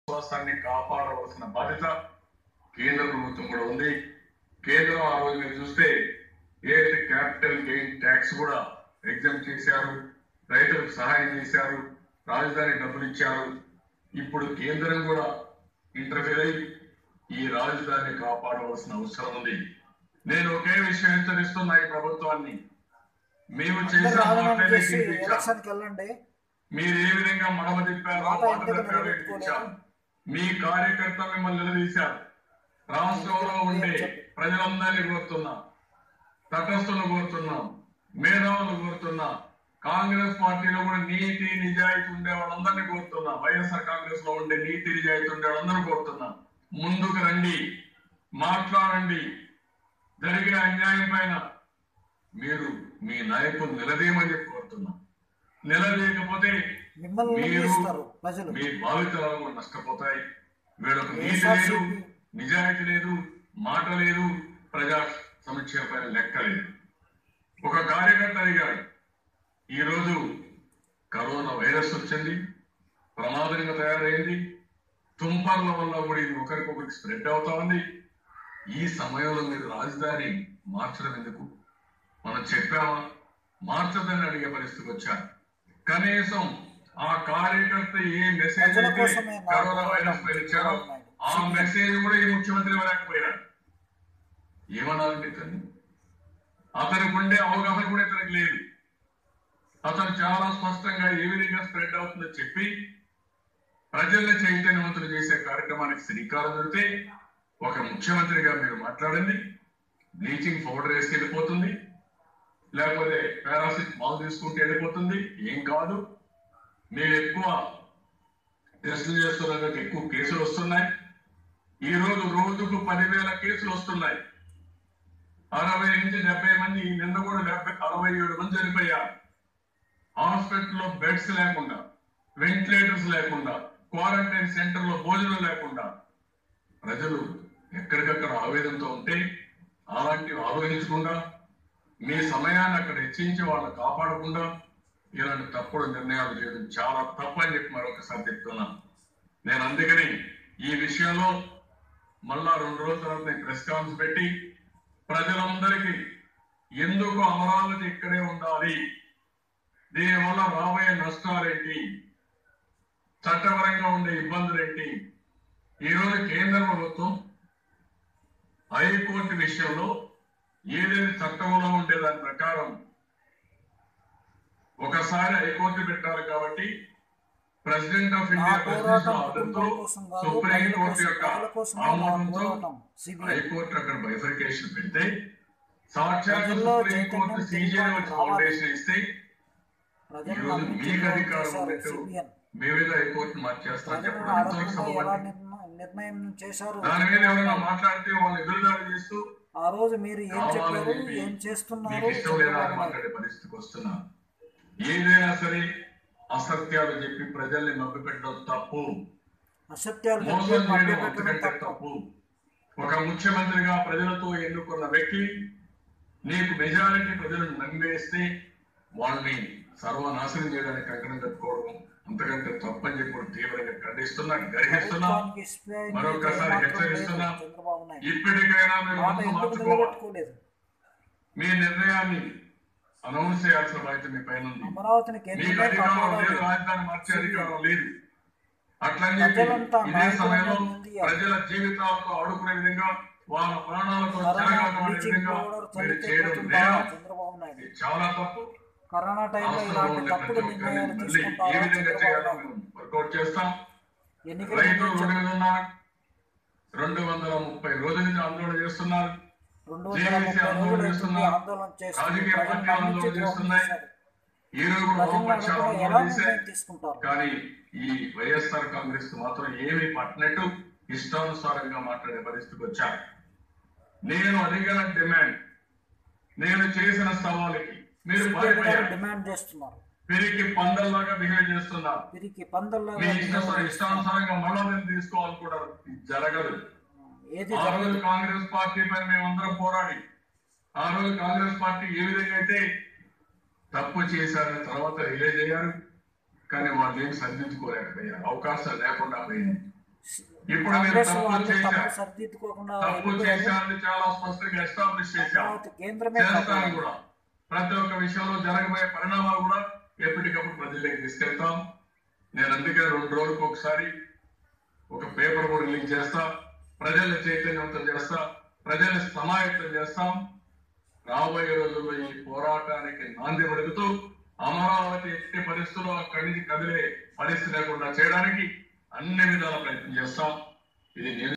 విశ్వాసాన్ని కాపాడవలసిన బాధ్యత కేంద్ర ప్రభుత్వం కూడా ఉంది కేంద్రం ఆ రోజు మీరు చూస్తే ఏదైతే క్యాపిటల్ గెయిన్ ట్యాక్స్ కూడా ఎగ్జామ్ చేశారు రైతులకు సహాయం చేశారు రాజధాని డబ్బులు ఇచ్చారు ఇప్పుడు కేంద్రం కూడా ఇంటర్ఫీర్ అయి ఈ రాజధానిని కాపాడవలసిన అవసరం ఉంది నేను ఒకే విషయం హెచ్చరిస్తున్నా ఈ ప్రభుత్వాన్ని మేము అందరు చేసిన రాజీనామా మాటలే చేసి గెలిపించాం. ఎలక్షన్కి వెళ్ళండి మీరు ఏ విధంగా మడమ తిప్పారో మాట మాట ఎందుకు తప్పారో నిలబెట్టుకోలేదు? ఇచ్చారు మీ కార్యకర్త మిమ్మల్ని నిలదీశారు రాష్ట్రంలో ఉండే ప్రజలందరినీ కోరుతున్నాం తటస్థులు కోరుతున్నాం మేధావులు కోరుతున్నాం కాంగ్రెస్ పార్టీలో కూడా నీతి నిజాయితీ ఉండే వాళ్ళందరినీ కోరుతున్నాం వైఎస్ఆర్ కాంగ్రెస్ లో ఉండే నీతి నిజాయితీ ఉండే వాళ్ళందరూ కోరుతున్నాం ముందుకు రండి మాట్లాడండి జరిగిన అన్యాయం పైన మీరు మీ నాయకులు నిలదీయమని చెప్పి కోరుతున్నాం నిలదీయకపోతే మిమ్మల్ని మీరు నిలదీస్తారు ప్రజలు మీ భావితరాలు కూడా నష్టపోతాయి వీళ్ళకు నీతి వైఎస్ఆర్సీపీ లేదు నిజాయితీ లేదు మాట లేదు ప్రజా సమీక్ష పైన లెక్క లేదు ఒక కార్యకర్త అడిగాడు ఈరోజు కరోనా వైరస్ వచ్చింది ప్రమాదంగా తయారైంది తుంపర్ల వల్ల కూడా ఇది ఒకరికొకరికి స్ప్రెడ్ అవుతా ఉంది ఈ సమయంలో మీరు రాజధాని మార్చడం ఎందుకు మనం చెప్పామా మార్చదని అడిగే పరిస్థితికి వచ్చారు కనీసం ఆ కార్యకర్త ఏ మెసేజ్ ప్రజల అయితే కోసమే నా కరోనా వైరస్ పైన ఇచ్చారో ఆ మెసేజ్ కూడా ఈ ముఖ్యమంత్రి ఇవ్వలేకపోయాడు ఏమనాలంటే ఇతన్ని అతనికి ఉండే అవగాహన కూడా ఇతనికి లేదు అతను చాలా స్పష్టంగా ఏ విధంగా స్ప్రెడ్ అవుతుందో చెప్పి ప్రజల్ని చైతన్యవంతులు చేసే కార్యక్రమానికి శ్రీకారం చుడితే ఒక ముఖ్యమంత్రిగా మీరు మాట్లాడండి బ్లీచింగ్ పౌడర్ వేసి వెళ్ళిపోతుంది లేకపోతే పారాసిట్ మాల్ తీసుకుంటే వెళ్ళిపోతుంది ఏం కాదు మీరు ఎక్కువ టెస్టులు చేస్తున్నారు కాబట్టి ఎక్కువ కేసులు వస్తున్నాయి ఈ రోజు రోజుకు పదివేల కేసులు వస్తున్నాయి అరవై నుంచి డెబ్బై మంది నిన్న కూడా డెబ్బై అరవై ఏడు మంది చనిపోయారు హాస్పిటల్లో బెడ్స్ లేకుండా వెంటిలేటర్స్ లేకుండా క్వారంటైన్ సెంటర్ లో భోజనం లేకుండా ప్రజలు ఎక్కడికక్కడ ఆవేదనతో ఉంటే అలాంటివి ఆలోచించకుండా మీ సమయాన్ని అక్కడ హెచ్చించి వాళ్ళని కాపాడకుండా ఇలాంటి తప్పుడు నిర్ణయాలు చేయడం చాలా తప్పు అని చెప్పి మరొకసారి చెప్తున్నాను నేను అందుకని ఈ విషయంలో మళ్ళా రెండు రోజుల తర్వాత నేను ప్రెస్ కాన్ఫరెన్స్ పెట్టి ప్రజలందరికీ ఎందుకు అమరావతి ఇక్కడే ఉండాలి దీనివల్ల రాబోయే నష్టాలేంటి చట్టపరంగా ఉండే ఇబ్బందులు ఏంటి ఈరోజు కేంద్ర ప్రభుత్వం హైకోర్టు విషయంలో ఏదైతే చట్టంలో ఉంటే దాని ప్రకారం ఒకసారి హైకోర్టు పెట్టాలి కాబట్టి ప్రెసిడెంట్ ఆఫ్ నా ఇండియా పోరాటం ఆర్డర్తో కుటుంబాల కోసం కాదు సుప్రీం ప్రజల కోర్టు కోసం యొక్క ప్రజల కోసమే నా ఆమోదంతో పోరాటం సిబిఐ హైకోర్టు అక్కడ బైఫర్కేషన్ పెడితే సాక్షాత్ ప్రజల్లో సుప్రీం కోర్టు చైతన్యం సీజే వచ్చి రావాలి. ఫౌండేషన్ ఇస్తే ప్రజలను ఈరోజు నమ్మించి మీకు అధికారం చేశారు ఉన్నట్టు సిబిఎన్ మేమేదో హైకోర్టు మార్చేస్తామని ప్రజలను చెప్పడం ఎంతవరకు అడగకుండా ఎలా సబబు నిర్ణ- నిర్ణయం చేశారు దాని మీద ఎవరైనా మాట్లాడితే వాళ్ళు ఎదురుదాడి చేస్తూ ఆ రోజు మీరు ఏం కావాలని చెప్పారు చెప్పి ఏం చేస్తున్నారు మీకు ఇష్టం లేదా అని చంద్రబాబు నాయుడు. మాట్లాడే పరిస్థితికి వస్తున్నారు ఏదైనా సరే అసత్యాలు చెప్పి ప్రజల్ని మభ్యపెట్టడం తప్పు అసత్యాలు మోసం చెప్పి చేయడం మభ్యపెట్టడం అంతకంటే తప్పు తప్పు ఒక ముఖ్యమంత్రిగా ప్రజలతో ఎన్నుకున్న వ్యక్తి నీకు మెజారిటీ ప్రజలను నమ్మేస్తే వాళ్ళని సర్వనాశనం చేయడానికి కంకణం కట్టుకోవడం అంతకంటే తప్పని చెప్పి కూడా తీవ్రంగా ఖండిస్తున్నా గర్హిస్తున్నా ప్రభుత్వానికి SBI ని మరొకసారి మాత్రం హెచ్చరిస్తున్నా. లేదు చంద్రబాబు నాయుడు ఇప్పటికైనా మీరు మాట మనసు ఎందుకు మార్చుకోవాలి నిలబెట్టుకోలేదు మీ నిర్ణయాన్ని అనౌన్స్ చేయాల్సిన బాధ్యత మీ పైన ఉంది అమరావతిని మీకు కేంద్రమే అధికారం కాపాడాలి లేదు రాజధాని మార్చే అధికారం లేదు అట్లని చెప్పి ప్రజలంతా ఇదే నాయకులను సమయంలో నిందియాలి. ప్రజల జీవితాలతో ఆడుకునే విధంగా వాళ్ళ ప్రాణాలతో కరోనా చెలగాటమాడే బ్లీచింగ్ విధంగా పౌడర్ మీరు చల్లితే చేయడం పోతుందా నేరం చంద్రబాబు నాయుడు ఇది చాలా తప్పు కరోనా టైంలో రాష్ట్రంలో ఇలాంటి ఉండే తప్పుడు ప్రతి ఒక్కరిని నిర్ణయాలు మళ్ళీ ఏ తీసుకుంటారా విధంగా చంద్రబాబు చేయాలో నాయుడు మేము వర్కౌట్ చేస్తాం ఎన్నికల రైతులు ముందు రోడ్డు మీద ఉన్నారు రెండు వందల ముప్పై రోజుల నుంచి ఆందోళన చేస్తున్నారు రెండు వందల జేఏసీ ముప్పై ఆందోళన రోజులు చేస్తున్నారు. ఆందోళన చేస్తూ రాజకీయ ప్రజలను పార్టీలు ఆందోళన నమ్మించి ద్రోహం చేస్తున్నాయి. చేశారు. ఈ రోజు కూడా ప్రజలను వామపక్షాలు అడగకుండా ఎలా ఆందోళన చేశాయి నిర్ణయం తీసుకుంటారు కానీ ఈ వైఎస్ఆర్ కాంగ్రెస్ కు మాత్రం ఏమీ పట్టినట్టు ఇష్టానుసారంగా మాట్లాడే పరిస్థితికి వచ్చారు నేను అడిగిన డిమాండ్ నేను చేసిన సవాలుకి మీరు సిపిఐ గారు పారిపోయారు డిమాండ్ చేస్తున్నారు పెరిగి పందల్లాగా బిహేవ్ చేస్తున్నారు వీరికి పందల్లాగా మీ ఇష్ట బిహేవ్ చేస్తున్నారు. ఇష్టానుసారంగా మళ్ళా నేను తీసుకోవాలనుకుంటారు ఇది జరగదు ఏది ఆ రోజు జరగదు కాంగ్రెస్ పార్టీ పైన మేమందరం పోరాడి ఆ రోజు కాంగ్రెస్ పార్టీ ఏ విధంగా అయితే తప్పు చేశారని తర్వాత రిలీజ్ అయ్యారు కానీ వాళ్ళు ఏం సరిదిద్దుకోలేకపోయారు అవకాశాలు లేకుండా పోయింది ఇప్పుడు మీరు కాంగ్రెస్ తప్పు వాళ్ళు చేశారు. తప్పు సరిదిద్దుకోకుండా తప్పు వెళ్ళిపోయారు. చేశారని చాలా స్పష్టంగా ఎస్టాబ్లిష్ చేశాం తర్వాత కేంద్రమే చేస్తాను తప్పు. కూడా ప్రతి ఒక్క విషయంలో జరగబోయే పరిణామాలు కూడా ఎప్పటికప్పుడు ప్రజల్లోకి తీసుకెళ్తాం నేను అందుకే రెండు రోజులకు ఒకసారి ఒక పేపర్ కూడా రిలీజ్ చేస్తా ప్రజల్ని చైతన్యవంతం చేస్తా ప్రజల్ని సమాయత్తం చేస్తాం రాబోయే రోజుల్లో ఈ పోరాటానికి నాంది పలుకుతూ అమరావతి ఎట్టి పరిస్థితుల్లో అక్కడి నుంచి కదిలే పరిస్థితి లేకుండా చేయడానికి అన్ని విధాల ప్రయత్నం చేస్తాం ఇది నేను